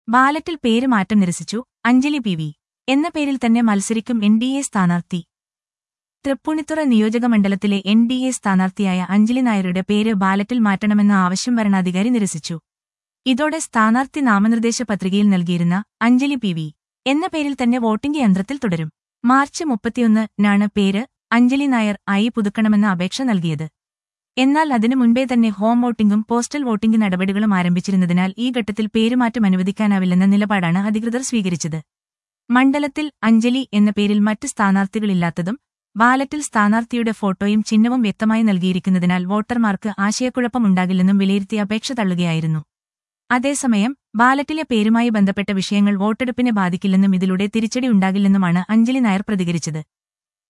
ബാലറ്റിൽ പേര് മാറ്റം നിരസിച്ചു അഞ്ജലി പി വി എന്ന പേരിൽ തന്നെ മത്സരിക്കും എൻ ഡി എ സ്ഥാനാർത്ഥി തൃപ്പൂണിത്തുറ നിയോജകമണ്ഡലത്തിലെ എൻ ഡി എ സ്ഥാനാർത്ഥിയായ അഞ്ജലി നായരുടെ പേര് ബാലറ്റിൽ മാറ്റണമെന്ന ആവശ്യം വരണാധികാരി നിരസിച്ചു ഇതോടെ സ്ഥാനാർത്ഥി നാമനിർദ്ദേശ പത്രികയിൽ നൽകിയിരുന്ന അഞ്ജലി പി വി എന്ന പേരിൽ തന്നെ വോട്ടിംഗ് യന്ത്രത്തിൽ തുടരും മാർച്ച് മുപ്പത്തിയൊന്നിനാണ് പേര് അഞ്ജലി നായർ ആയി പുതുക്കണമെന്ന അപേക്ഷ നൽകിയത് എന്നാൽ അതിനു മുൻപേ തന്നെ ഹോം വോട്ടിംഗും പോസ്റ്റൽ വോട്ടിംഗ് നടപടികളും ആരംഭിച്ചിരുന്നതിനാൽ ഈ ഘട്ടത്തിൽ പേരുമാറ്റം അനുവദിക്കാനാവില്ലെന്ന നിലപാടാണ് അധികൃതർ സ്വീകരിച്ചത് മണ്ഡലത്തിൽ അഞ്ജലി എന്ന പേരിൽ മറ്റ് സ്ഥാനാർത്ഥികളില്ലാത്തതും ബാലറ്റിൽ സ്ഥാനാർത്ഥിയുടെ ഫോട്ടോയും ചിഹ്നവും വ്യക്തമായി നൽകിയിരിക്കുന്നതിനാൽ വോട്ടർമാർക്ക് ആശയക്കുഴപ്പമുണ്ടാകില്ലെന്നും വിലയിരുത്തി അപേക്ഷ തള്ളുകയായിരുന്നു അതേസമയം ബാലറ്റിലെ പേരുമായി ബന്ധപ്പെട്ട വിഷയങ്ങൾ വോട്ടെടുപ്പിനെ ബാധിക്കില്ലെന്നും ഇതിലൂടെ തിരിച്ചടി ഉണ്ടാകില്ലെന്നുമാണ് അഞ്ജലി നായർ പ്രതികരിച്ചത്